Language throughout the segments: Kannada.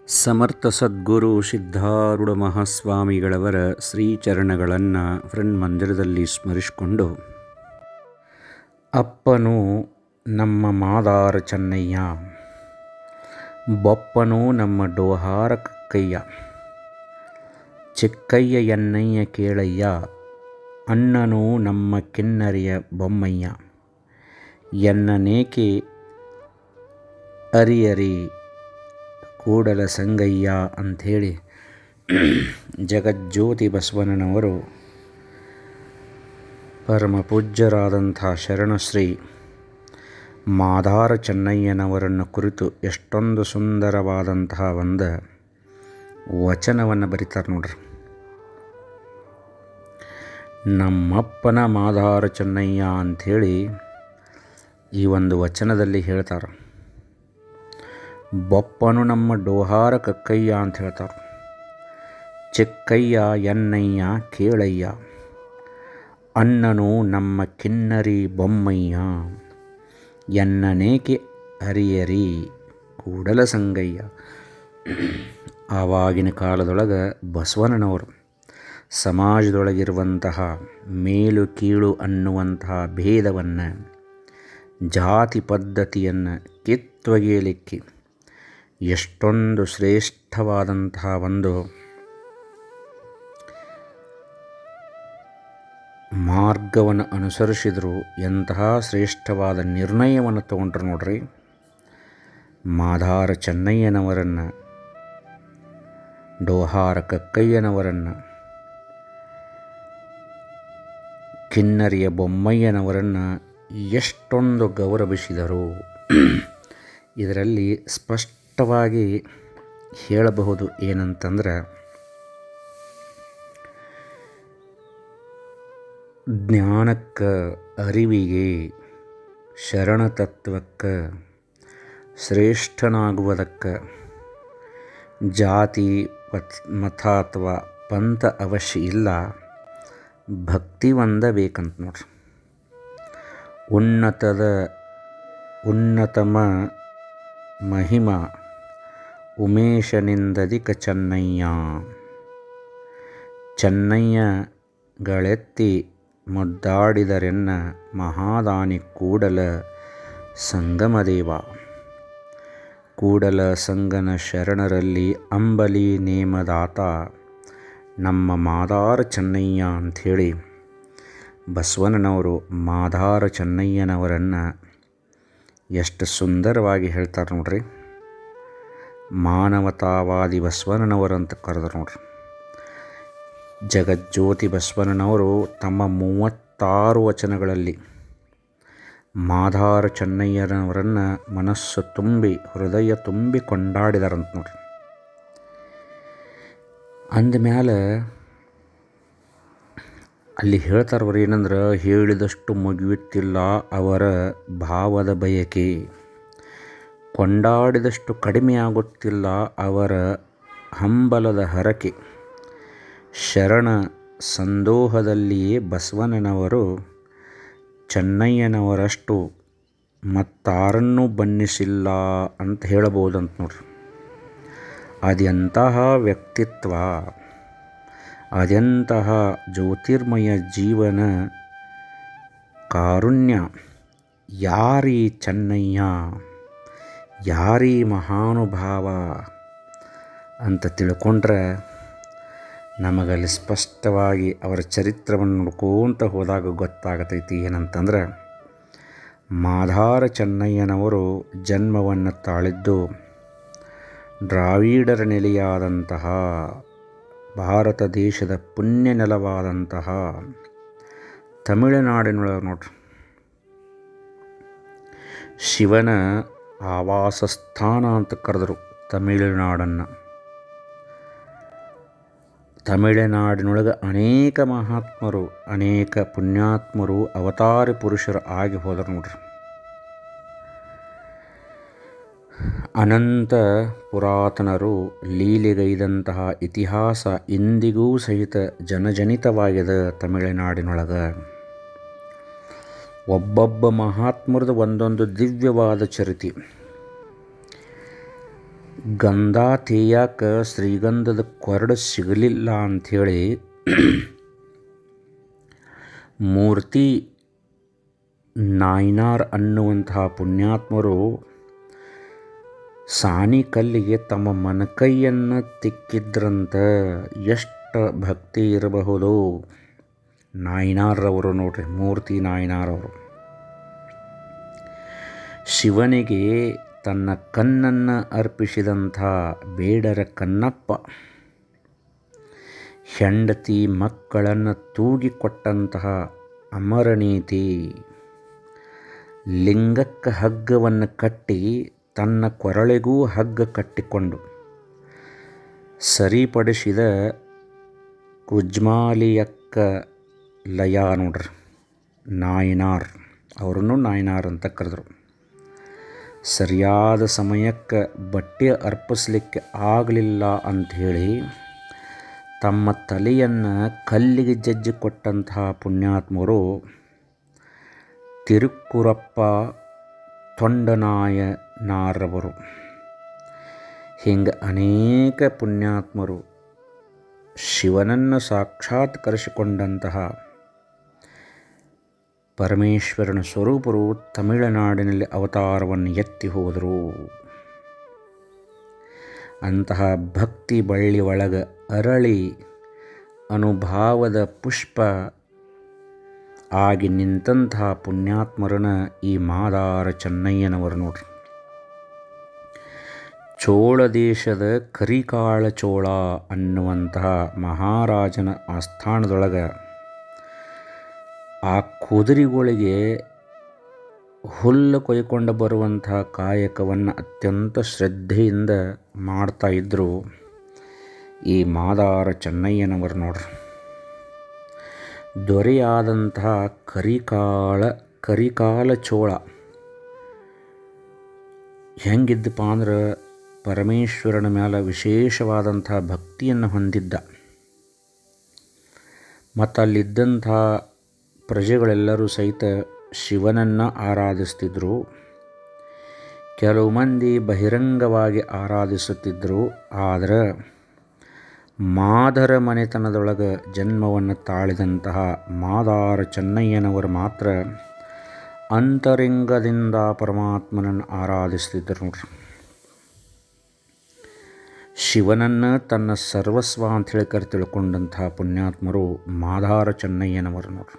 ಸಮರ್ಥ ಸದ್ಗುರು ಸಿದ್ಧಾರೂಢ ಮಹಾಸ್ವಾಮಿಗಳವರ ಶ್ರೀಚರಣಗಳನ್ನು ಫ್ರೆಂಡ್ ಮಂದಿರದಲ್ಲಿ ಸ್ಮರಿಸಿಕೊಂಡು ಅಪ್ಪನು ನಮ್ಮ ಮಾದಾರ ಚೆನ್ನಯ್ಯ ಬೊಪ್ಪನು ನಮ್ಮ ಡೋಹಾರ ಕಕ್ಕಯ್ಯ ಚಿಕ್ಕಯ್ಯ ಎನ್ನಯ್ಯ ಕೇಳಯ್ಯ ಅಣ್ಣನು ನಮ್ಮ ಕಿನ್ನರಿಯ ಬೊಮ್ಮಯ್ಯ ಎನ್ನನೇಕೆ ಅರಿಯರಿ ಕೂಡಲ ಸಂಗಯ್ಯ ಅಂಥೇಳಿ ಜಗಜ್ಯೋತಿ ಬಸವಣ್ಣನವರು ಪರಮ ಪೂಜ್ಯರಾದಂಥ ಶರಣಶ್ರೀ ಮಾದಾರ ಚೆನ್ನಯ್ಯನವರನ್ನು ಕುರಿತು ಎಷ್ಟೊಂದು ಸುಂದರವಾದಂತಹ ಒಂದು ವಚನವನ್ನು ಬರೀತಾರೆ ನೋಡ್ರಿ ನಮ್ಮಪ್ಪನ ಮಾದಾರ ಚೆನ್ನಯ್ಯ ಅಂಥೇಳಿ ಈ ಒಂದು ವಚನದಲ್ಲಿ ಹೇಳ್ತಾರೆ ಬೊಪ್ಪನು ನಮ್ಮ ಡೋಹಾರ ಕಕ್ಕಯ್ಯ ಅಂತ ಹೇಳ್ತಾರೆ ಚಿಕ್ಕಯ್ಯ ಎನ್ನಯ್ಯ ಕೇಳಯ್ಯ ಅಣ್ಣನು ನಮ್ಮ ಕಿನ್ನರಿ ಬೊಮ್ಮಯ್ಯ ಎನ್ನನೇಕೆ ಹರಿಯರಿ ಕೂಡಲ ಸಂಗಯ್ಯ ಆವಾಗಿನ ಕಾಲದೊಳಗೆ ಬಸವಣ್ಣನವರು ಸಮಾಜದೊಳಗಿರುವಂತಹ ಮೇಲು ಕೀಳು ಅನ್ನುವಂತಹ ಭೇದವನ್ನು ಜಾತಿ ಪದ್ಧತಿಯನ್ನು ಕಿತ್ತೊಗೆಯಲಿಕ್ಕೆ ಎಷ್ಟೊಂದು ಶ್ರೇಷ್ಠವಾದಂತಹ ಒಂದು ಮಾರ್ಗವನ್ನು ಅನುಸರಿಸಿದರು ಎಂತಹ ಶ್ರೇಷ್ಠವಾದ ನಿರ್ಣಯವನ್ನು ತಗೊಂಡ್ರು ನೋಡ್ರಿ ಮಾಧಾರ ಚೆನ್ನಯ್ಯನವರನ್ನು ಡೋಹಾರ ಕಕ್ಕಯ್ಯನವರನ್ನು ಕಿನ್ನರಿಯ ಬೊಮ್ಮಯ್ಯನವರನ್ನು ಎಷ್ಟೊಂದು ಗೌರವಿಸಿದರು ಇದರಲ್ಲಿ ಸ್ಪಷ್ಟವಾಗಿ ಹೇಳಬಹುದು ಏನಂತಂದ್ರೆ ಜ್ಞಾನಕ್ಕೆ ಅರಿವಿಗೆ ಶರಣತತ್ವಕ್ಕೆ ಶ್ರೇಷ್ಠನಾಗುವುದಕ್ಕೆ ಜಾತಿ ಪತ್ ಮತ ಅಥವಾ ಪಂಥ ಅವಶ್ಯ ಇಲ್ಲ ಭಕ್ತಿ ಒಂದ ಬೇಕಂತ ನೋಡ್ರಿ ಉನ್ನತದ ಉನ್ನತಮ ಮಹಿಮ ಉಮೇಶನಿಂದದಿಕ ಚೆನ್ನಯ್ಯ ಚೆನ್ನಯ್ಯಗಳೆತ್ತಿ ಮುದ್ದಾಡಿದರೆನ್ನ ಮಹಾದಾನಿ ಕೂಡಲ ಸಂಗಮದೇವ ಕೂಡಲ ಸಂಗನ ಶರಣರಲ್ಲಿ ಅಂಬಲಿ ನೇಮದಾತ ನಮ್ಮ ಮಾದಾರ ಚೆನ್ನಯ್ಯ ಅಂಥೇಳಿ ಬಸವಣ್ಣನವರು ಮಾದಾರ ಚೆನ್ನಯ್ಯನವರನ್ನು ಎಷ್ಟು ಸುಂದರವಾಗಿ ಹೇಳ್ತಾರೆ ನೋಡ್ರಿ ಮಾನವತಾವಾದಿ ಬಸವಣ್ಣನವರಂತ ಕರೆದ್ರು ನೋಡ್ರಿ ಜಗಜ್ಯೋತಿ ಬಸವಣ್ಣನವರು ತಮ್ಮ ಮೂವತ್ತಾರು ವಚನಗಳಲ್ಲಿ ಮಾಧಾರ ಚೆನ್ನಯ್ಯನವರನ್ನು ಮನಸ್ಸು ತುಂಬಿ ಹೃದಯ ತುಂಬಿ ಕೊಂಡಾಡಿದಾರಂತ ನೋಡ್ರಿ ಅಂದಮೇಲೆ ಅಲ್ಲಿ ಹೇಳ್ತಾರವ್ರು ಏನಂದ್ರೆ ಹೇಳಿದಷ್ಟು ಮುಗಿಯುತ್ತಿಲ್ಲ ಅವರ ಭಾವದ ಬಯಕೆ ಕೊಂಡಾಡಿದಷ್ಟು ಕಡಿಮೆ ಆಗುತ್ತಿಲ್ಲ ಅವರ ಹಂಬಲದ ಹರಕೆ ಶರಣ ಸಂದೋಹದಲ್ಲಿಯೇ ಬಸವಣ್ಣನವರು ಚೆನ್ನಯ್ಯನವರಷ್ಟು ಮತ್ತಾರನ್ನೂ ಬಣ್ಣಿಸಿಲ್ಲ ಅಂತ ಹೇಳಬಹುದಂತ ನೋಡ್ರಿ ಅದೆಂತಹ ವ್ಯಕ್ತಿತ್ವ ಅದೆಂತಹ ಜ್ಯೋತಿರ್ಮಯ ಜೀವನ ಕಾರುಣ್ಯ ಯಾರೀ ಚೆನ್ನಯ್ಯ ಯಾರೀ ಮಹಾನುಭಾವ ಅಂತ ತಿಳ್ಕೊಂಡ್ರೆ ನಮಗಲ್ಲಿ ಸ್ಪಷ್ಟವಾಗಿ ಅವರ ಚರಿತ್ರವನ್ನು ನೋಡ್ಕೋತ ಹೋದಾಗ ಗೊತ್ತಾಗತೈತಿ ಏನಂತಂದ್ರೆ ಮಾಧಾರ ಚೆನ್ನಯ್ಯನವರು ಜನ್ಮವನ್ನು ತಾಳಿದ್ದು ದ್ರಾವಿಡರ ನೆಲೆಯಾದಂತಹ ಭಾರತ ದೇಶದ ಪುಣ್ಯ ನೆಲವಾದಂತಹ ತಮಿಳುನಾಡಿನೊಳಗೆ ನೋಡ್ರಿ ಶಿವನ ಆವಾಸ ಸ್ಥಾನ ಅಂತ ಕರೆದರು ತಮಿಳುನಾಡನ್ನು ತಮಿಳುನಾಡಿನೊಳಗೆ ಅನೇಕ ಮಹಾತ್ಮರು ಅನೇಕ ಪುಣ್ಯಾತ್ಮರು ಅವತಾರಿ ಪುರುಷರು ಆಗಿ ಹೋದರು ನೋಡ್ರಿ ಅನಂತ ಪುರಾತನರು ಲೀಲೆಗೈದಂತಹ ಇತಿಹಾಸ ಇಂದಿಗೂ ಸಹಿತ ಜನಜನಿತವಾಗಿದೆ ತಮಿಳುನಾಡಿನೊಳಗೆ ಒಬ್ಬೊಬ್ಬ ಮಹಾತ್ಮರದು ಒಂದೊಂದು ದಿವ್ಯವಾದ ಚರಿತಿ ಗಂಧ ತೇಯಾಕ ಶ್ರೀಗಂಧದ ಕೊರಡು ಸಿಗಲಿಲ್ಲ ಅಂಥೇಳಿ ಮೂರ್ತಿ ನಾಯ್ನಾರ್ ಅನ್ನುವಂತಹ ಪುಣ್ಯಾತ್ಮರು ಸಾನಿ ಕಲ್ಲಿಗೆ ತಮ್ಮ ಮನಕೈಯನ್ನು ತಿಕ್ಕಿದ್ರಂತ ಎಷ್ಟು ಭಕ್ತಿ ಇರಬಹುದು ನಾಯ್ನಾರ್ರವರು ನೋಡ್ರಿ ಮೂರ್ತಿ ನಾಯ್ನಾರವರು ಶಿವನಿಗೆ ತನ್ನ ಕಣ್ಣನ್ನು ಅರ್ಪಿಸಿದಂಥ ಬೇಡರ ಕಣ್ಣಪ್ಪ ಹೆಂಡತಿ ಮಕ್ಕಳನ್ನು ತೂಗಿಕೊಟ್ಟಂತಹ ಅಮರನೀತಿ ಲಿಂಗಕ್ಕ ಹಗ್ಗವನ್ನು ಕಟ್ಟಿ ತನ್ನ ಕೊರಳಿಗೂ ಹಗ್ಗ ಕಟ್ಟಿಕೊಂಡು ಸರಿಪಡಿಸಿದ ಕುಜ್ಮಾಲಿಯಕ್ಕ ಲಯ ನೋಡ್ರಿ ನಾಯ್ನಾರ್ ಅವರನ್ನು ನಾಯ್ನಾರ್ ಅಂತ ಕರೆದರು ಸರಿಯಾದ ಸಮಯಕ್ಕೆ ಬಟ್ಟೆ ಅರ್ಪಿಸ್ಲಿಕ್ಕೆ ಆಗಲಿಲ್ಲ ಅಂಥೇಳಿ ತಮ್ಮ ತಲೆಯನ್ನು ಕಲ್ಲಿಗೆ ಜಜ್ಜಿ ಕೊಟ್ಟಂತಹ ಪುಣ್ಯಾತ್ಮರು ತಿರುಕ್ಕುರಪ್ಪ ತೊಂಡನಾಯನಾರವರು ಹಿಂಗೆ ಅನೇಕ ಪುಣ್ಯಾತ್ಮರು ಶಿವನನ್ನು ಸಾಕ್ಷಾತ್ಕರಿಸಿಕೊಂಡಂತಹ ಪರಮೇಶ್ವರನ ಸ್ವರೂಪರು ತಮಿಳುನಾಡಿನಲ್ಲಿ ಅವತಾರವನ್ನು ಎತ್ತಿ ಹೋದರು ಅಂತಹ ಭಕ್ತಿ ಬಳ್ಳಿ ಒಳಗ ಅರಳಿ ಅನುಭಾವದ ಪುಷ್ಪ ಆಗಿ ನಿಂತಹ ಪುಣ್ಯಾತ್ಮರನ ಈ ಮಾದಾರ ಚೆನ್ನಯ್ಯನವರು ನೋಡ್ರಿ ಚೋಳ ದೇಶದ ಕರಿಕಾಳ ಚೋಳ ಅನ್ನುವಂತಹ ಮಹಾರಾಜನ ಆಸ್ಥಾನದೊಳಗೆ ಆ ಕುದುರೆಗಳಿಗೆ ಹುಲ್ಲು ಕೊಯ್ಕೊಂಡು ಬರುವಂತಹ ಕಾಯಕವನ್ನು ಅತ್ಯಂತ ಶ್ರದ್ಧೆಯಿಂದ ಮಾಡ್ತಾ ಇದ್ದರು ಈ ಮಾದಾರ ಚೆನ್ನಯ್ಯನವರು ನೋಡ್ರಿ ದೊರೆಯಾದಂತಹ ಕರಿಕಾಳ ಕರಿಕಾಲ ಚೋಳ ಹೆಂಗಿದ್ದಪ್ಪ ಅಂದ್ರೆ ಪರಮೇಶ್ವರನ ಮೇಲೆ ವಿಶೇಷವಾದಂಥ ಭಕ್ತಿಯನ್ನು ಹೊಂದಿದ್ದ ಮತ್ತು ಅಲ್ಲಿದ್ದಂಥ ಪ್ರಜೆಗಳೆಲ್ಲರೂ ಸಹಿತ ಶಿವನನ್ನು ಆರಾಧಿಸ್ತಿದ್ರು ಕೆಲವು ಮಂದಿ ಬಹಿರಂಗವಾಗಿ ಆರಾಧಿಸುತ್ತಿದ್ದರು ಆದರೆ ಮಾದರ ಮನೆತನದೊಳಗೆ ಜನ್ಮವನ್ನು ತಾಳಿದಂತಹ ಮಾದಾರ ಚೆನ್ನಯ್ಯನವರು ಮಾತ್ರ ಅಂತರಂಗದಿಂದ ಪರಮಾತ್ಮನನ್ನು ಆರಾಧಿಸ್ತಿದ್ದರು ನೋಡ್ರಿ ಶಿವನನ್ನು ತನ್ನ ಸರ್ವಸ್ವ ಅಂಥೇಳಿ ಕರೆ ತಿಳ್ಕೊಂಡಂತಹ ಪುಣ್ಯಾತ್ಮರು ಮಾದಾರ ಚೆನ್ನಯ್ಯನವರು ನೋಡ್ರಿ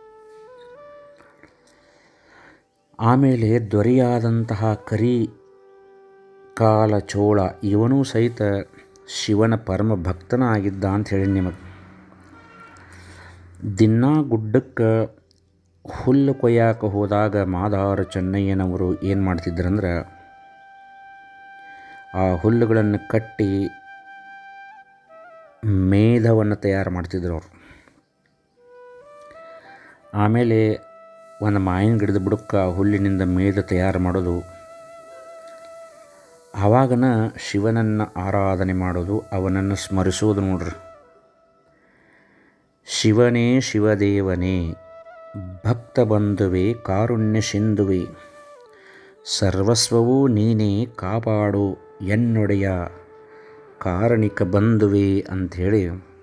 ಆಮೇಲೆ ದೊರೆಯಾದಂತಹ ಕರಿ ಕಾಲ ಚೋಳ ಇವನೂ ಸಹಿತ ಶಿವನ ಪರಮ ಭಕ್ತನ ಆಗಿದ್ದ ಅಂತ ಹೇಳಿ ನಿಮಗೆ ದಿನಾ ಗುಡ್ಡಕ್ಕೆ ಹುಲ್ಲು ಕೊಯ್ಯಾಕ ಹೋದಾಗ ಮಾದಾರ ಚೆನ್ನಯ್ಯನವರು ಏನು ಮಾಡ್ತಿದ್ರಂದ್ರೆ ಆ ಹುಲ್ಲುಗಳನ್ನು ಕಟ್ಟಿ ಮೇಧವನ್ನು ತಯಾರು ಮಾಡ್ತಿದ್ರು ಅವರು ಆಮೇಲೆ ಒಂದು ಮಾವಿನ ಗಿಡದ ಬುಡಕ್ಕೆ ಹುಲ್ಲಿನಿಂದ ಮೇಧ ತಯಾರು ಮಾಡೋದು ಆವಾಗನ ಶಿವನನ್ನು ಆರಾಧನೆ ಮಾಡೋದು ಅವನನ್ನು ಸ್ಮರಿಸೋದು ನೋಡ್ರಿ ಶಿವನೇ ಶಿವದೇವನೇ ಭಕ್ತ ಬಂಧುವೆ ಕಾರುಣ್ಯ ಸಿಂಧುವೆ ಸರ್ವಸ್ವವೂ ನೀನೇ ಕಾಪಾಡು ಎನ್ನೊಡೆಯ ಕಾರಣಿಕ ಬಂಧುವೆ ಅಂಥೇಳಿ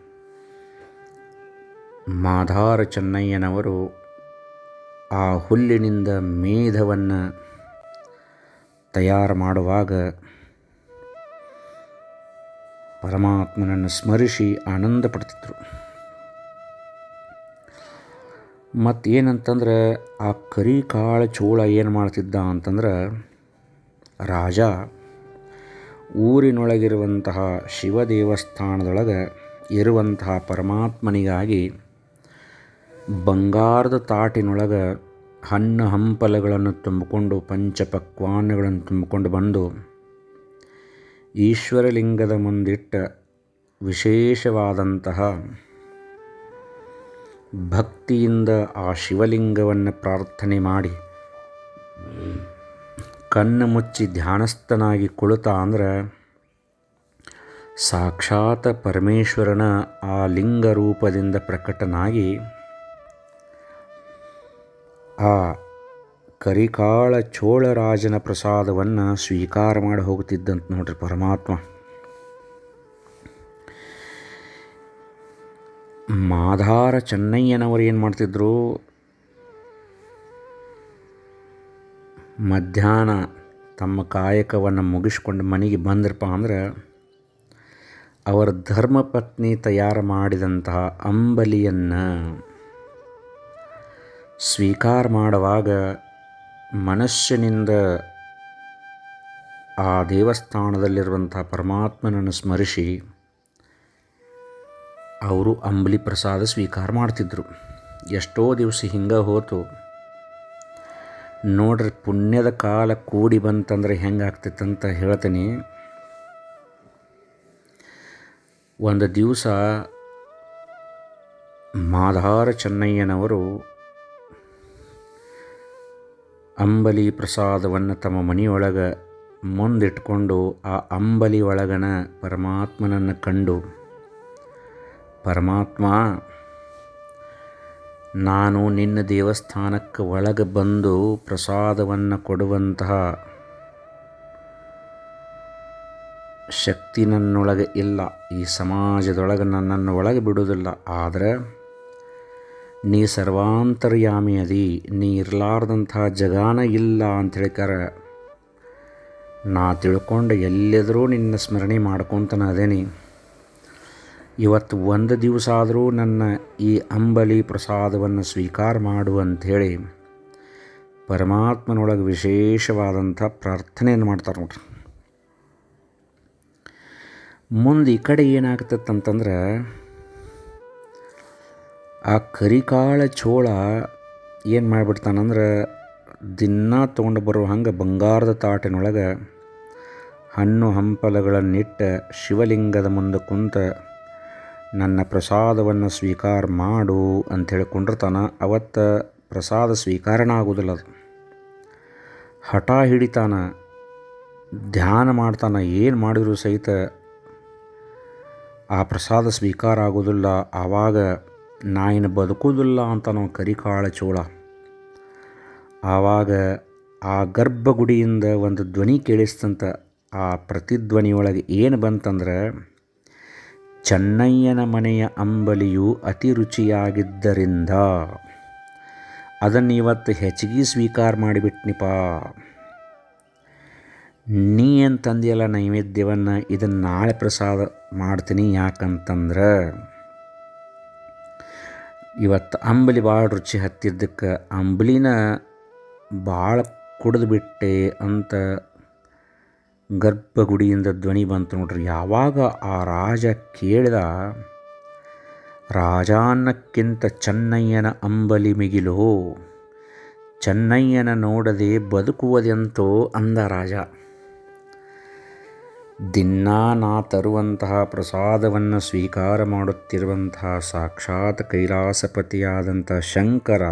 ಮಾಧಾರ ಚೆನ್ನಯ್ಯನವರು ಆ ಹುಲ್ಲಿನಿಂದ ಮೇಧವನ್ನು ತಯಾರು ಮಾಡುವಾಗ ಪರಮಾತ್ಮನನ್ನು ಸ್ಮರಿಸಿ ಆನಂದ ಪಡ್ತಿದ್ರು ಮತ್ತೇನಂತಂದ್ರೆ ಆ ಕರಿಕಾಳ ಚೋಳ ಏನು ಮಾಡ್ತಿದ್ದ ಅಂತಂದ್ರೆ ರಾಜ ಊರಿನೊಳಗಿರುವಂತಹ ಶಿವ ದೇವಸ್ಥಾನದೊಳಗೆ ಇರುವಂತಹ ಪರಮಾತ್ಮನಿಗಾಗಿ ಬಂಗಾರದ ತಾಟಿನೊಳಗೆ ಹಣ್ಣು ಹಂಪಲಗಳನ್ನು ತುಂಬಿಕೊಂಡು ಪಂಚಪಕ್ವಾನ್ನಗಳನ್ನು ತುಂಬಿಕೊಂಡು ಬಂದು ಈಶ್ವರಲಿಂಗದ ಮುಂದಿಟ್ಟ ವಿಶೇಷವಾದಂತಹ ಭಕ್ತಿಯಿಂದ ಆ ಶಿವಲಿಂಗವನ್ನು ಪ್ರಾರ್ಥನೆ ಮಾಡಿ ಕಣ್ಣು ಮುಚ್ಚಿ ಧ್ಯಾನಸ್ಥನಾಗಿ ಕುಳಿತ ಅಂದ್ರೆ ಸಾಕ್ಷಾತ್ ಪರಮೇಶ್ವರನ ಆ ಲಿಂಗ ರೂಪದಿಂದ ಪ್ರಕಟನಾಗಿ ಆ ಕರಿಕಾಳ ಚೋಳರಾಜನ ಪ್ರಸಾದವನ್ನು ಸ್ವೀಕಾರ ಮಾಡಿ ಹೋಗ್ತಿದ್ದಂತ ನೋಡ್ರಿ ಪರಮಾತ್ಮ ಮಾಧಾರ ಚೆನ್ನಯ್ಯನವರು ಏನು ಮಾಡ್ತಿದ್ರು ಮಧ್ಯಾಹ್ನ ತಮ್ಮ ಕಾಯಕವನ್ನು ಮುಗಿಸ್ಕೊಂಡು ಮನೆಗೆ ಬಂದ್ರಪ್ಪ ಅಂದ್ರೆ ಅವರ ಧರ್ಮಪತ್ನಿ ತಯಾರು ಮಾಡಿದಂತಹ ಅಂಬಲಿಯನ್ನು ಸ್ವೀಕಾರ ಮಾಡುವಾಗ ಮನಸ್ಸಿನಿಂದ ಆ ದೇವಸ್ಥಾನದಲ್ಲಿರುವಂಥ ಪರಮಾತ್ಮನನ್ನು ಸ್ಮರಿಸಿ ಅವರು ಅಂಬಲಿ ಪ್ರಸಾದ ಸ್ವೀಕಾರ ಮಾಡ್ತಿದ್ರು ಎಷ್ಟೋ ದಿವಸ ಹಿಂಗೆ ಹೋತು ನೋಡ್ರಿ ಪುಣ್ಯದ ಕಾಲ ಕೂಡಿ ಬಂತಂದ್ರೆ ಹೆಂಗಾಗ್ತಿತ್ತಂತ ಹೇಳ್ತೀನಿ ಒಂದು ದಿವಸ ಮಾಧಾರ ಚೆನ್ನಯ್ಯನವರು ಅಂಬಲಿ ಪ್ರಸಾದವನ್ನು ತಮ್ಮ ಮನೆಯೊಳಗೆ ಮುಂದಿಟ್ಕೊಂಡು ಆ ಅಂಬಲಿ ಒಳಗನ ಪರಮಾತ್ಮನನ್ನು ಕಂಡು ಪರಮಾತ್ಮ ನಾನು ನಿನ್ನ ದೇವಸ್ಥಾನಕ್ಕೆ ಒಳಗೆ ಬಂದು ಪ್ರಸಾದವನ್ನು ಕೊಡುವಂತಹ ಶಕ್ತಿ ನನ್ನೊಳಗೆ ಇಲ್ಲ ಈ ಸಮಾಜದೊಳಗೆ ನನ್ನನ್ನು ಒಳಗೆ ಬಿಡುವುದಿಲ್ಲ ಆದರೆ ನೀ ಸರ್ವಾಂತರ್ಯಾಮಿ ಅದಿ ನೀ ಇರಲಾರ್ದಂಥ ಜಗಾನ ಇಲ್ಲ ಅಂತ ಹೇಳ್ಕಾರ ನಾ ತಿಳ್ಕೊಂಡು ಎಲ್ಲಿದ್ರೂ ನಿನ್ನ ಸ್ಮರಣೆ ಮಾಡ್ಕೊತಾನೆ ಅದೇನಿ ಇವತ್ತು ಒಂದು ದಿವಸ ಆದರೂ ನನ್ನ ಈ ಅಂಬಲಿ ಪ್ರಸಾದವನ್ನು ಸ್ವೀಕಾರ ಮಾಡು ಅಂಥೇಳಿ ಪರಮಾತ್ಮನೊಳಗೆ ವಿಶೇಷವಾದಂಥ ಪ್ರಾರ್ಥನೆಯನ್ನು ಮಾಡ್ತಾರೆ ನೋಡ್ರಿ ಮುಂದೆ ಈ ಕಡೆ ಏನಾಗ್ತತ್ತಂತಂದ್ರೆ ಆ ಕರಿಕಾಳ ಚೋಳ ಏನು ಮಾಡಿಬಿಡ್ತಾನಂದ್ರೆ ದಿನ ತೊಗೊಂಡು ಬರೋ ಹಂಗೆ ಬಂಗಾರದ ತಾಟಿನೊಳಗೆ ಹಣ್ಣು ಹಂಪಲಗಳನ್ನಿಟ್ಟ ಶಿವಲಿಂಗದ ಮುಂದೆ ಕುಂತ ನನ್ನ ಪ್ರಸಾದವನ್ನು ಸ್ವೀಕಾರ ಮಾಡು ಅಂತ ಹೇಳ್ಕೊಂಡಿರ್ತಾನ ಅವತ್ತು ಪ್ರಸಾದ ಸ್ವೀಕಾರನ ಆಗೋದಿಲ್ಲ ಅದು ಹಠ ಹಿಡಿತಾನ ಧ್ಯಾನ ಮಾಡ್ತಾನ ಏನು ಮಾಡಿದ್ರು ಸಹಿತ ಆ ಪ್ರಸಾದ ಸ್ವೀಕಾರ ಆಗೋದಿಲ್ಲ ಆವಾಗ ನಾ ಇನ್ನು ಬದುಕೋದಿಲ್ಲ ಅಂತ ನಾವು ಕರಿಕಾಳ ಚೋಳ ಆವಾಗ ಆ ಗರ್ಭಗುಡಿಯಿಂದ ಒಂದು ಧ್ವನಿ ಕೇಳಿಸ್ತಂತ ಆ ಪ್ರತಿಧ್ವನಿಯೊಳಗೆ ಏನು ಬಂತಂದ್ರೆ ಚೆನ್ನಯ್ಯನ ಮನೆಯ ಅಂಬಲಿಯು ಅತಿ ರುಚಿಯಾಗಿದ್ದರಿಂದ ಅದನ್ನು ಇವತ್ತು ಹೆಚ್ಚಿಗೆ ಸ್ವೀಕಾರ ಮಾಡಿಬಿಟ್ನಿಪ್ಪ ನೀ ಏನು ತಂದಿಯಲ್ಲ ನೈವೇದ್ಯವನ್ನು ಇದನ್ನು ನಾಳೆ ಪ್ರಸಾದ ಮಾಡ್ತೀನಿ ಯಾಕಂತಂದ್ರೆ ಇವತ್ತು ಅಂಬಲಿ ಭಾಳ ರುಚಿ ಹತ್ತಿದ್ದಕ್ಕೆ ಅಂಬಲಿನ ಭಾಳ ಕುಡಿದು ಬಿಟ್ಟೆ ಅಂತ ಗರ್ಭಗುಡಿಯಿಂದ ಧ್ವನಿ ಬಂತು ನೋಡ್ರಿ ಯಾವಾಗ ಆ ರಾಜ ಕೇಳಿದ ರಾಜಾನ್ನಕ್ಕಿಂತ ಚೆನ್ನಯ್ಯನ ಅಂಬಲಿ ಮಿಗಿಲು ಚೆನ್ನಯ್ಯನ ನೋಡದೆ ಬದುಕುವುದೆಂತೋ ಅಂದ ರಾಜ ದಿನಾ ನಾ ತರುವಂತಹ ಪ್ರಸಾದವನ್ನು ಸ್ವೀಕಾರ ಮಾಡುತ್ತಿರುವಂತಹ ಸಾಕ್ಷಾತ್ ಕೈಲಾಸಪತಿಯಾದಂಥ ಶಂಕರ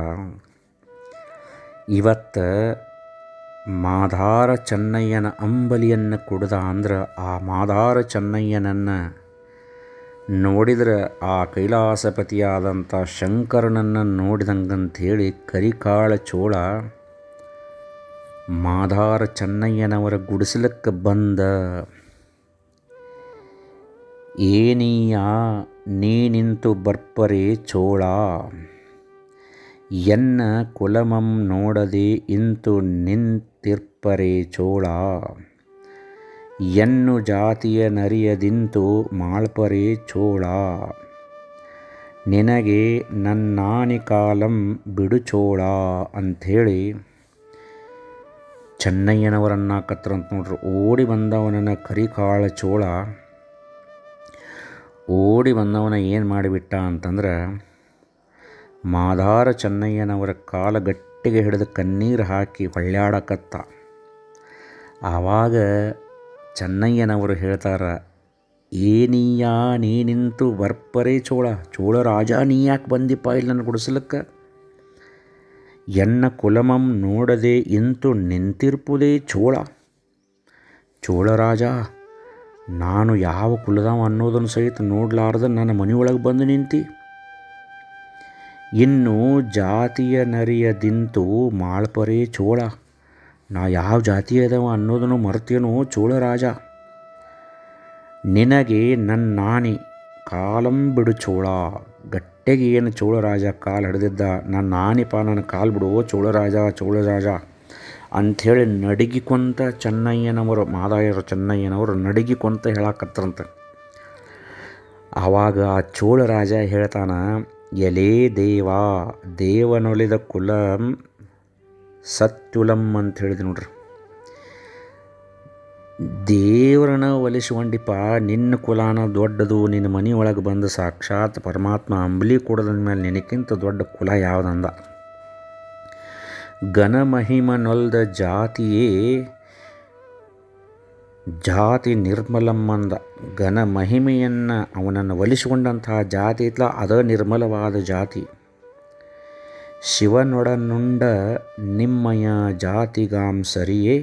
ಇವತ್ತು ಮಾಧಾರ ಚೆನ್ನಯ್ಯನ ಅಂಬಲಿಯನ್ನು ಕುಡ್ದ ಅಂದ್ರೆ ಆ ಮಾಧಾರ ಚೆನ್ನಯ್ಯನನ್ನು ನೋಡಿದ್ರೆ ಆ ಕೈಲಾಸಪತಿಯಾದಂಥ ಶಂಕರನನ್ನು ನೋಡಿದಂಗಂಥೇಳಿ ಕರಿಕಾಳ ಚೋಳ ಮಾಧಾರ ಚೆನ್ನಯ್ಯನವರ ಗುಡಿಸಲಕ್ಕೆ ಬಂದ ಏನೀಯ ನೀ ನಿಂತು ಬರ್ಪರೆ ಚೋಳ ಎನ್ನ ಕುಲಮಂ ನೋಡದೆ ಇಂತು ನಿಂತಿರ್ಪರೆ ಚೋಳ ಎನ್ನು ಜಾತಿಯ ನರಿಯದಿಂತು ಮಾಳ್ಪರೆ ಚೋಳ ನಿನಗೆ ನನ್ನಾನಿ ಕಾಲಂ ಬಿಡು ಚೋಳ ಅಂಥೇಳಿ ಚೆನ್ನಯ್ಯನವರನ್ನ ಕತ್ತರಂತ ನೋಡ್ರಿ ಓಡಿ ಬಂದವನನ್ನ ಕರಿಕಾಳ ಚೋಳ ಓಡಿ ಬಂದವನ ಏನು ಮಾಡಿಬಿಟ್ಟ ಅಂತಂದ್ರೆ ಮಾಧಾರ ಚೆನ್ನಯ್ಯನವರ ಕಾಲ ಗಟ್ಟಿಗೆ ಹಿಡಿದು ಕಣ್ಣೀರು ಹಾಕಿ ಹೊಳ್ಳ್ಯಾಡಕತ್ತ ಆವಾಗ ಚೆನ್ನಯ್ಯನವರು ಹೇಳ್ತಾರ ಏನೀಯ ನೀ ನಿಂತು ಬರ್ಪರೇ ಚೋಳ ಚೋಳ ರಾಜ ನೀ ಯಾಕೆ ಬಂದಿಪ್ಪ ಇಲ್ಲಿ ನನ್ನ ಗುಡಿಸಲಕ್ಕೆ ಎನ್ನ ಕುಲಮಂ ನೋಡದೆ ಇಂತು ನಿಂತಿರ್ಪುದೇ ಚೋಳ ಚೋಳರಾಜ ನಾನು ಯಾವ ಕುಲದವ ಅನ್ನೋದನ್ನು ಸಹಿತ ನೋಡ್ಲಾರ್ದ ನನ್ನ ಮನೆಯೊಳಗೆ ಬಂದು ನಿಂತಿ ಇನ್ನು ಜಾತಿಯ ನರಿಯದಿಂತು ಮಾಳ್ಪರೇ ಚೋಳ ನಾ ಯಾವ ಜಾತಿ ಅದಾವ ಅನ್ನೋದನ್ನು ಮರ್ತೇನೋ ಚೋಳ ರಾಜ ನಿನಗೆ ನನ್ನ ನಾನಿ ಕಾಲಂ ಬಿಡು ಚೋಳ ಗಟ್ಟೆಗೆ ಏನು ಚೋಳ ರಾಜ ಕಾಲು ಹಿಡಿದಿದ್ದ ನನ್ನ ನಾನಿಪ ನನ್ನ ಕಾಲು ಬಿಡು ಚೋಳ ರಾಜ ಚೋಳ ರಾಜ ಅಂಥೇಳಿ ನಡಗಿಕೊಂತ ಚೆನ್ನಯ್ಯನವರು ಮಾದಾಯರು ಚೆನ್ನಯ್ಯನವರು ನಡಗಿಕೊಂತ ಹೇಳಕತ್ತರಂತ ಆವಾಗ ಆ ಚೋಳ ರಾಜ ಹೇಳ್ತಾನ ಎಲೇ ದೇವ ದೇವನೊಲಿದ ಕುಲಂ ಸತ್ಯುಲಂ ಅಂತ ಹೇಳಿದೆ ನೋಡ್ರಿ ದೇವರನ್ನ ಒಲಿಸ್ಕೊಂಡಿಪ್ಪ ನಿನ್ನ ಕುಲಾನ ದೊಡ್ಡದು ನಿನ್ನ ಮನೆಯೊಳಗೆ ಬಂದು ಸಾಕ್ಷಾತ್ ಪರಮಾತ್ಮ ಅಂಬಲಿ ಕೊಡದ ಮೇಲೆ ನಿನಕ್ಕಿಂತ ದೊಡ್ಡ ಕುಲ ಯಾವುದಂದ ಘನಮಹಿಮನೊಲ್ದ ಜಾತಿಯೇ ಜಾತಿ ನಿರ್ಮಲಮ್ಮಂದ ಘನ ಮಹಿಮೆಯನ್ನು ಅವನನ್ನು ಒಲಿಸಿಕೊಂಡಂತಹ ಜಾತಿ ಇತ್ಲ ಅದ ನಿರ್ಮಲವಾದ ಜಾತಿ ಶಿವನೊಡನುಂಡ ನಿಮ್ಮಯ ಜಾತಿಗಾಂ ಸರಿಯೇ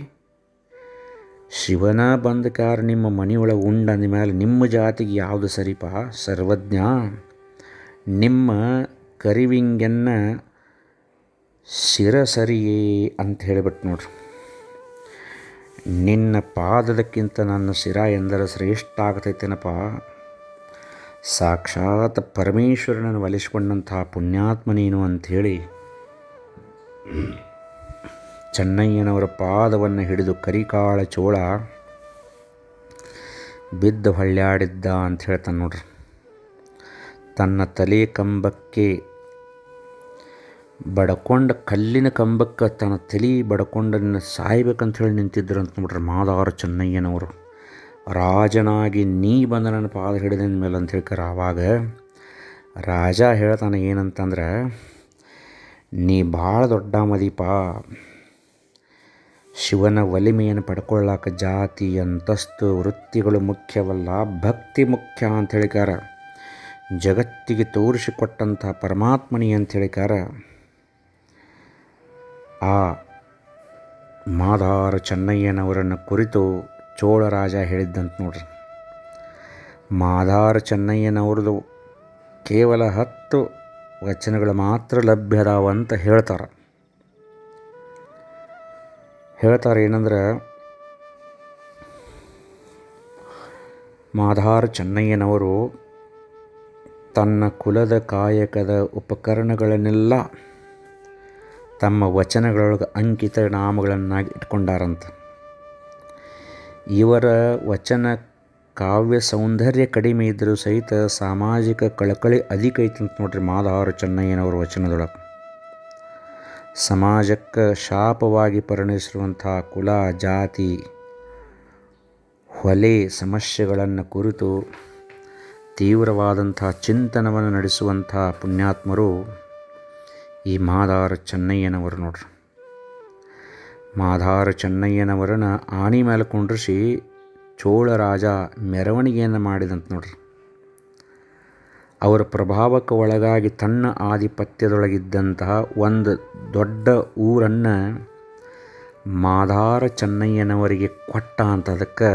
ಶಿವನ ಬಂದಕಾರ ನಿಮ್ಮ ಮನೆಯೊಳಗೆ ಉಂಡ ಮೇಲೆ ನಿಮ್ಮ ಜಾತಿಗೆ ಯಾವುದು ಸರಿಪ ಸರ್ವಜ್ಞ ನಿಮ್ಮ ಕರಿವಿಂಗನ್ನ ಶಿರಸರಿಯೇ ಅಂತ ಹೇಳಿಬಿಟ್ಟು ನೋಡ್ರಿ ನಿನ್ನ ಪಾದದಕ್ಕಿಂತ ನನ್ನ ಶಿರ ಎಂದರೆ ಶ್ರೇಷ್ಠ ಆಗ್ತೈತೇನಪ್ಪ ಸಾಕ್ಷಾತ್ ಪರಮೇಶ್ವರನನ್ನು ಒಲಿಸ್ಕೊಂಡಂತಹ ಪುಣ್ಯಾತ್ಮ ನೀನು ಅಂಥೇಳಿ ಚೆನ್ನಯ್ಯನವರ ಪಾದವನ್ನು ಹಿಡಿದು ಕರಿಕಾಳ ಚೋಳ ಬಿದ್ದು ಹೊಳ್ಳ್ಯಾಡಿದ್ದ ಅಂತ ಹೇಳ್ತಾನೆ ನೋಡ್ರಿ ತನ್ನ ತಲೆ ಕಂಬಕ್ಕೆ ಬಡ್ಕೊಂಡು ಕಲ್ಲಿನ ಕಂಬಕ್ಕೆ ತನ್ನ ತಲೆ ಬಡ್ಕೊಂಡನ್ನು ಸಾಯ್ಬೇಕಂತ ಹೇಳಿ ನಿಂತಿದ್ರು ಅಂತ ನೋಡ್ರಿ ಮಾದಾರ ಚೆನ್ನಯ್ಯನವರು ರಾಜನಾಗಿ ನೀ ಬಂದ ನನ್ನ ಪಾದ ಹಿಡಿದ ಮೇಲೆ ಅಂತ ಹೇಳ್ತಾರೆ ಆವಾಗ ರಾಜ ಹೇಳ್ತಾನೆ ಏನಂತಂದ್ರೆ ನೀ ಭಾಳ ದೊಡ್ಡ ಮದೀಪ ಶಿವನ ಒಲಿಮೆಯನ್ನು ಪಡ್ಕೊಳ್ಳಾಕ ಜಾತಿ ಅಂತಸ್ತು ವೃತ್ತಿಗಳು ಮುಖ್ಯವಲ್ಲ ಭಕ್ತಿ ಮುಖ್ಯ ಅಂತ ಹೇಳಿಕಾರ ಜಗತ್ತಿಗೆ ತೋರಿಸಿಕೊಟ್ಟಂಥ ಪರಮಾತ್ಮನಿ ಅಂತ ಹೇಳಿಕಾರ ಆ ಮಾದಾರ ಚೆನ್ನಯ್ಯನವರನ್ನು ಕುರಿತು ಚೋಳರಾಜ ಹೇಳಿದ್ದಂತ ನೋಡ್ರಿ ಮಾದಾರ ಚೆನ್ನಯ್ಯನವ್ರದ್ದು ಕೇವಲ ಹತ್ತು ವಚನಗಳು ಮಾತ್ರ ಲಭ್ಯ ಅದಾವಂತ ಹೇಳ್ತಾರೆ ಹೇಳ್ತಾರೆ ಏನಂದ್ರೆ ಮಾಧಾರ ಚೆನ್ನಯ್ಯನವರು ತನ್ನ ಕುಲದ ಕಾಯಕದ ಉಪಕರಣಗಳನ್ನೆಲ್ಲ ತಮ್ಮ ವಚನಗಳೊಳಗೆ ಅಂಕಿತ ನಾಮಗಳನ್ನಾಗಿ ಇಟ್ಕೊಂಡಾರಂತ ಇವರ ವಚನ ಕಾವ್ಯ ಸೌಂದರ್ಯ ಕಡಿಮೆ ಇದ್ದರೂ ಸಹಿತ ಸಾಮಾಜಿಕ ಕಳಕಳಿ ಅಧಿಕ ಐತಂತ ನೋಡ್ರಿ ಮಾಧಾರ ಚೆನ್ನಯ್ಯನವರ ವಚನದೊಳಗೆ ಸಮಾಜಕ್ಕೆ ಶಾಪವಾಗಿ ಪರಿಣಮಿಸಿರುವಂಥ ಕುಲ ಜಾತಿ ಹೊಲೆ ಸಮಸ್ಯೆಗಳನ್ನು ಕುರಿತು ತೀವ್ರವಾದಂಥ ಚಿಂತನವನ್ನು ನಡೆಸುವಂಥ ಪುಣ್ಯಾತ್ಮರು ಈ ಮಾದಾರ ಚೆನ್ನಯ್ಯನವರು ನೋಡ್ರಿ ಮಾದಾರ ಚೆನ್ನಯ್ಯನವರನ್ನ ಆನೆ ಮೇಲೆ ಕುಂಡ್ರಿಸಿ ಚೋಳ ರಾಜ ಮೆರವಣಿಗೆಯನ್ನು ಮಾಡಿದಂತ ನೋಡ್ರಿ ಅವರ ಪ್ರಭಾವಕ್ಕೆ ಒಳಗಾಗಿ ತನ್ನ ಆಧಿಪತ್ಯದೊಳಗಿದ್ದಂತಹ ಒಂದು ದೊಡ್ಡ ಊರನ್ನು ಮಾದಾರ ಚೆನ್ನಯ್ಯನವರಿಗೆ ಕೊಟ್ಟ ಅಂತ ಅದಕ್ಕೆ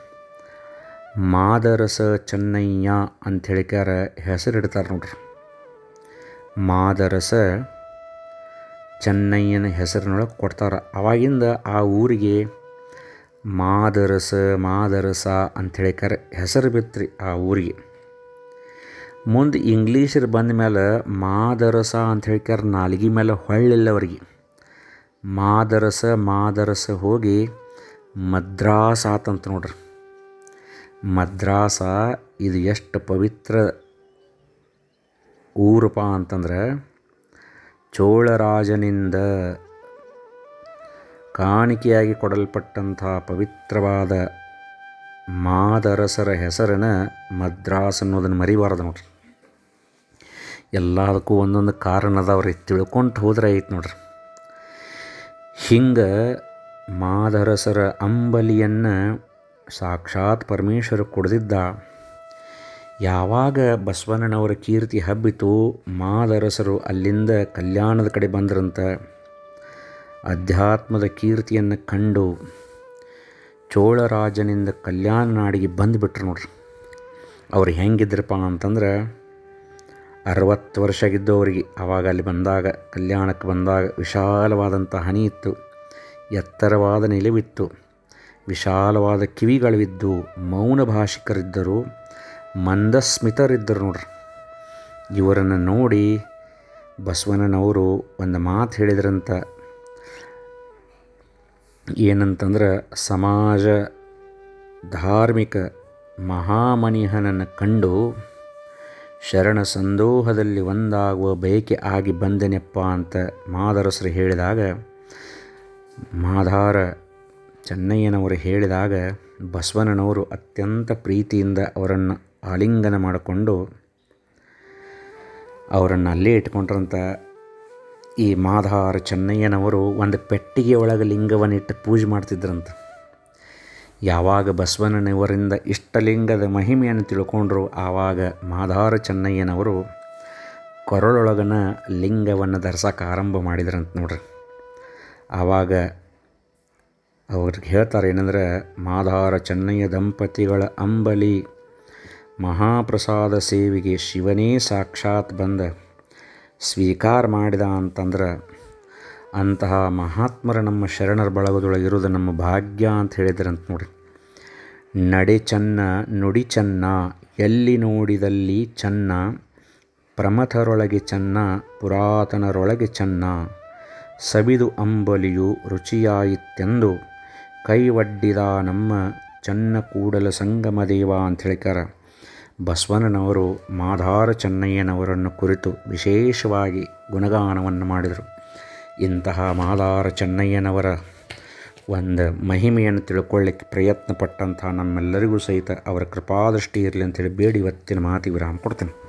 ಮಾದರಸ ಚೆನ್ನಯ್ಯ ಅಂತ ಹೇಳಿಕಾರ ಹೆಸರಿಡ್ತಾರೆ ನೋಡ್ರಿ ಮಾದರಸ ಚೆನ್ನಯ್ಯನ ಹೆಸರಿನೊಳಗೆ ಕೊಡ್ತಾರೆ ಅವಾಗಿಂದ ಆ ಊರಿಗೆ ಮಾದರಸ ಮಾದರಸ ಅಂಥೇಳಿ ಕರೆ ಹೆಸರು ಬಿತ್ರಿ ಆ ಊರಿಗೆ ಮುಂದೆ ಇಂಗ್ಲೀಷರು ಬಂದ ಮೇಲೆ ಮಾದರಸ ಅಂತ ಹೇಳ್ಕಾರ ನಾಲ್ಗೆ ಮೇಲೆ ಹೊಳ್ಳಿಲ್ಲ ಅವ್ರಿಗೆ ಮಾದರಸ ಮಾದರಸ ಹೋಗಿ ಮದ್ರಾಸ್ ಆತಂತ ನೋಡ್ರಿ ಮದ್ರಾಸ ಇದು ಎಷ್ಟು ಪವಿತ್ರ ಊರಪ್ಪ ಅಂತಂದ್ರೆ ಚೋಳರಾಜನಿಂದ ಕಾಣಿಕೆಯಾಗಿ ಕೊಡಲ್ಪಟ್ಟಂಥ ಪವಿತ್ರವಾದ ಮಾದರಸರ ಹೆಸರನ್ನ ಮದ್ರಾಸ್ ಅನ್ನೋದನ್ನು ಮರಿಬಾರ್ದು ನೋಡ್ರಿ ಎಲ್ಲದಕ್ಕೂ ಒಂದೊಂದು ಕಾರಣ ಅದಾವ್ರಿ ತಿಳ್ಕೊಂಡು ಹೋದ್ರೆ ಐತೆ ನೋಡ್ರಿ ಹಿಂಗೆ ಮಾದರಸರ ಅಂಬಲಿಯನ್ನು ಸಾಕ್ಷಾತ್ ಪರಮೇಶ್ವರ ಕೊಡ್ದಿದ್ದ ಯಾವಾಗ ಬಸವಣ್ಣನವರ ಕೀರ್ತಿ ಹಬ್ಬಿತು ಮಾದರಸರು ಅಲ್ಲಿಂದ ಕಲ್ಯಾಣದ ಕಡೆ ಬಂದ್ರಂತ ಅಧ್ಯಾತ್ಮದ ಕೀರ್ತಿಯನ್ನು ಕಂಡು ಚೋಳರಾಜನಿಂದ ಕಲ್ಯಾಣ ನಾಡಿಗೆ ಬಂದುಬಿಟ್ರು ನೋಡ್ರಿ ಅವ್ರು ಹೆಂಗಿದ್ರಪ್ಪ ಅಂತಂದ್ರೆ ಅರವತ್ತು ವರ್ಷ ಆಗಿದ್ದವರಿಗೆ ಆವಾಗ ಅಲ್ಲಿ ಬಂದಾಗ ಕಲ್ಯಾಣಕ್ಕೆ ಬಂದಾಗ ವಿಶಾಲವಾದಂಥ ಹನಿ ಇತ್ತು ಎತ್ತರವಾದ ನಿಲುವಿತ್ತು ವಿಶಾಲವಾದ ಕಿವಿಗಳಿದ್ದು ಮೌನ ಭಾಷಿಕರಿದ್ದರು ಮಂದಸ್ಮಿತರಿದ್ದರು ನೋಡ್ರಿ ಇವರನ್ನು ನೋಡಿ ಬಸವಣ್ಣನವರು ಒಂದು ಮಾತು ಹೇಳಿದ್ರಂತ ಏನಂತಂದ್ರೆ ಸಮಾಜ ಧಾರ್ಮಿಕ ಮಹಾಮನಿಹನನ್ನು ಕಂಡು ಶರಣ ಸಂದೋಹದಲ್ಲಿ ಒಂದಾಗುವ ಬಯಕೆ ಆಗಿ ಬಂದೆನೆಪ್ಪ ಅಂತ ಮಾದರಸರು ಹೇಳಿದಾಗ ಮಾಧಾರ ಚೆನ್ನಯ್ಯನವರು ಹೇಳಿದಾಗ ಬಸವಣ್ಣನವರು ಅತ್ಯಂತ ಪ್ರೀತಿಯಿಂದ ಅವರನ್ನು ಆಲಿಂಗನ ಮಾಡಿಕೊಂಡು ಅವರನ್ನು ಅಲ್ಲೇ ಇಟ್ಕೊಂಡ್ರಂತ ಈ ಮಾಧಾರ ಚೆನ್ನಯ್ಯನವರು ಒಂದು ಪೆಟ್ಟಿಗೆ ಒಳಗೆ ಲಿಂಗವನ್ನಿಟ್ಟು ಪೂಜೆ ಮಾಡ್ತಿದ್ರಂತ ಯಾವಾಗ ಬಸವಣ್ಣನವರಿಂದ ಇಷ್ಟಲಿಂಗದ ಮಹಿಮೆಯನ್ನು ತಿಳ್ಕೊಂಡ್ರು ಆವಾಗ ಮಾಧಾರ ಚೆನ್ನಯ್ಯನವರು ಕೊರಳೊಳಗನ ಲಿಂಗವನ್ನು ಧರಿಸೋಕೆ ಆರಂಭ ಮಾಡಿದ್ರಂತ ನೋಡ್ರಿ ಆವಾಗ ಅವ್ರಿಗೆ ಹೇಳ್ತಾರೆ ಏನಂದ್ರೆ ಮಾಧಾರ ಚೆನ್ನಯ್ಯ ದಂಪತಿಗಳ ಅಂಬಲಿ ಮಹಾಪ್ರಸಾದ ಸೇವೆಗೆ ಶಿವನೇ ಸಾಕ್ಷಾತ್ ಬಂದ ಸ್ವೀಕಾರ ಮಾಡಿದ ಅಂತಂದ್ರೆ ಅಂತಹ ಮಹಾತ್ಮರ ನಮ್ಮ ಶರಣರ ಬಳಗದೊಳಗೆ ಇರೋದು ನಮ್ಮ ಭಾಗ್ಯ ಅಂತ ಹೇಳಿದ್ರಂತ ನೋಡಿ ನಡೆ ಚೆನ್ನ ನುಡಿ ಚೆನ್ನ ಎಲ್ಲಿ ನೋಡಿದಲ್ಲಿ ಚೆನ್ನ ಪ್ರಮಥರೊಳಗೆ ಚೆನ್ನ ಪುರಾತನರೊಳಗೆ ಚೆನ್ನ ಸವಿದು ಅಂಬಲಿಯು ರುಚಿಯಾಯಿತೆಂದು ಕೈವಡ್ಡಿದ ನಮ್ಮ ಚನ್ನ ಕೂಡಲ ಸಂಗಮ ದೇವ ಅಂತ ಹೇಳಿಕಾರ ಬಸವಣ್ಣನವರು ಮಾಧಾರ ಚೆನ್ನಯ್ಯನವರನ್ನು ಕುರಿತು ವಿಶೇಷವಾಗಿ ಗುಣಗಾನವನ್ನು ಮಾಡಿದರು ಇಂತಹ ಮಾದಾರ ಚೆನ್ನಯ್ಯನವರ ಒಂದು ಮಹಿಮೆಯನ್ನು ತಿಳ್ಕೊಳ್ಳಿಕ್ಕೆ ಪ್ರಯತ್ನ ಪಟ್ಟಂಥ ನಮ್ಮೆಲ್ಲರಿಗೂ ಸಹಿತ ಅವರ ಕೃಪಾದೃಷ್ಟಿ ಇರಲಿ ಅಂತೇಳಿ ಬೇಡಿ ಇವತ್ತಿನ ಮಾತಿಗೆ ವಿರಾಮ ಕೊಡ್ತೇನೆ